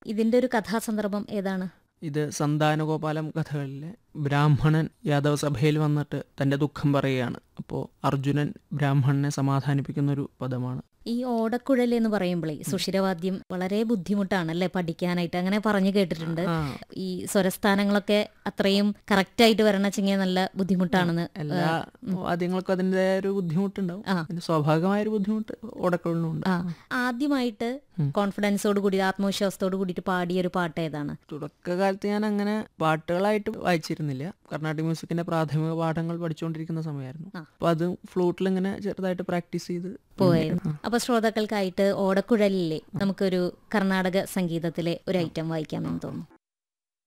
ഇതിന്റെ ഒരു കഥാസന്ദർഭം ഏതാണ് ഇത് സന്താനഗോപാലം കഥകളിലെ ബ്രാഹ്മണൻ യാദവ സഭയിൽ വന്നിട്ട് തന്റെ ദുഃഖം പറയുകയാണ് അപ്പോൾ അർജുനൻ ബ്രാഹ്മണനെ സമാധാനിപ്പിക്കുന്ന ഒരു പദമാണ് ഈ ഓടക്കുഴൽ എന്ന് പറയുമ്പോഴേ സുഷിരവാദ്യം വളരെ ബുദ്ധിമുട്ടാണല്ലേ പഠിക്കാനായിട്ട് അങ്ങനെ പറഞ്ഞു കേട്ടിട്ടുണ്ട് ആ, ഈ സ്വരസ്ഥാനങ്ങളൊക്കെ അത്രയും കറക്റ്റ് ആയിട്ട് വരണച്ചെങ്കിൽ നല്ല ബുദ്ധിമുട്ടാണെന്ന് എല്ലാ വാദ്യങ്ങൾക്കും അതിൻ്റെതായ ഒരു ബുദ്ധിമുട്ടുണ്ടാവും ആ. അതിന് സ്വാഭാവികമായ ഒരു ബുദ്ധിമുട്ട് ഓടക്കുഴലിനുണ്ട് ആ ആദ്യമായിട്ട് കോൺഫിഡൻസോട് കൂടി ആത്മവിശ്വാസത്തോട് കൂടിയിട്ട് പാടിയ ഒരു പാട്ട് ഏതാണ് തുടക്കകാലത്ത് ഞാൻ അങ്ങനെ പാട്ടുകളായിട്ട് വായിച്ചിരുന്നില്ല കർണാടക മ്യൂസിക്കിന്റെ പ്രാഥമിക പാഠങ്ങൾ പഠിച്ചുകൊണ്ടിരിക്കുന്ന സമയമായിരുന്നു അപ്പൊ അത് ഫ്ലൂട്ടിൽ ഇങ്ങനെ ചെറുതായിട്ട് പ്രാക്ടീസ് ചെയ്ത് പോയായിരുന്നു അപ്പൊ ശ്രോതാക്കൾക്കായിട്ട് ഓടക്കുഴലിലെ നമുക്കൊരു കർണാടക സംഗീതത്തിലെ ഒരു ഐറ്റം വായിക്കാമെന്ന് തോന്നുന്നു